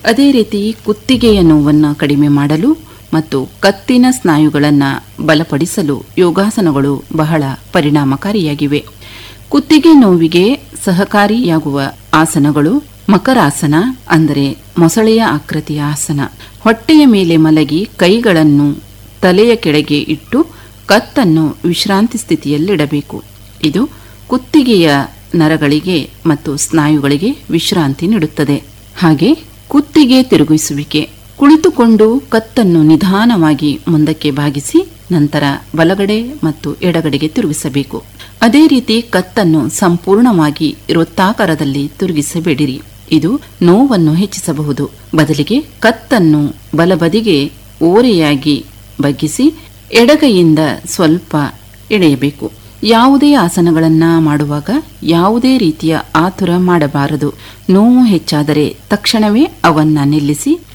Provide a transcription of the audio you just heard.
ಅದೇ ರೀತಿ ಕುತ್ತಿಗೆಯ ನೋವನ್ನು ಕಡಿಮೆ ಮಾಡಲು ಮತ್ತು ಕತ್ತಿನ ಸ್ನಾಯುಗಳನ್ನು ಬಲಪಡಿಸಲು ಯೋಗಾಸನಗಳು ಬಹಳ ಪರಿಣಾಮಕಾರಿಯಾಗಿವೆ ಕುತ್ತಿಗೆ ನೋವಿಗೆ ಸಹಕಾರಿಯಾಗುವ ಆಸನಗಳು ಮಕರಾಸನ ಅಂದರೆ ಮೊಸಳೆಯ ಆಕೃತಿಯ ಆಸನ ಹೊಟ್ಟೆಯ ಮೇಲೆ ಮಲಗಿ ಕೈಗಳನ್ನು ತಲೆಯ ಕೆಳಗೆ ಇಟ್ಟು ಕತ್ತನ್ನು ವಿಶ್ರಾಂತಿ ಸ್ಥಿತಿಯಲ್ಲಿಡಬೇಕು ಇದು ಕುತ್ತಿಗೆಯ ನರಗಳಿಗೆ ಮತ್ತು ಸ್ನಾಯುಗಳಿಗೆ ವಿಶ್ರಾಂತಿ ನೀಡುತ್ತದೆ ಹಾಗೆ ಕುತ್ತಿಗೆ ತಿರುಗಿಸುವಿಕೆ ಕುಳಿತುಕೊಂಡು ಕತ್ತನ್ನು ನಿಧಾನವಾಗಿ ಮುಂದಕ್ಕೆ ಬಾಗಿಸಿ ನಂತರ ಬಲಗಡೆ ಮತ್ತು ಎಡಗಡೆಗೆ ತಿರುಗಿಸಬೇಕು ಅದೇ ರೀತಿ ಕತ್ತನ್ನು ಸಂಪೂರ್ಣವಾಗಿ ವೃತ್ತಾಕಾರದಲ್ಲಿ ತಿರುಗಿಸಬೇಡಿರಿ ಇದು ನೋವನ್ನು ಹೆಚ್ಚಿಸಬಹುದು ಬದಲಿಗೆ ಕತ್ತನ್ನು ಬಲಬದಿಗೆ ಓರೆಯಾಗಿ ಬಗ್ಗಿಸಿ ಎಡಗೈಯಿಂದ ಸ್ವಲ್ಪ ಎಳೆಯಬೇಕು ಯಾವುದೇ ಆಸನಗಳನ್ನ ಮಾಡುವಾಗ ಯಾವುದೇ ರೀತಿಯ ಆತುರ ಮಾಡಬಾರದು ನೋವು ಹೆಚ್ಚಾದರೆ ತಕ್ಷಣವೇ ಅವನ್ನ ನಿಲ್ಲಿಸಿ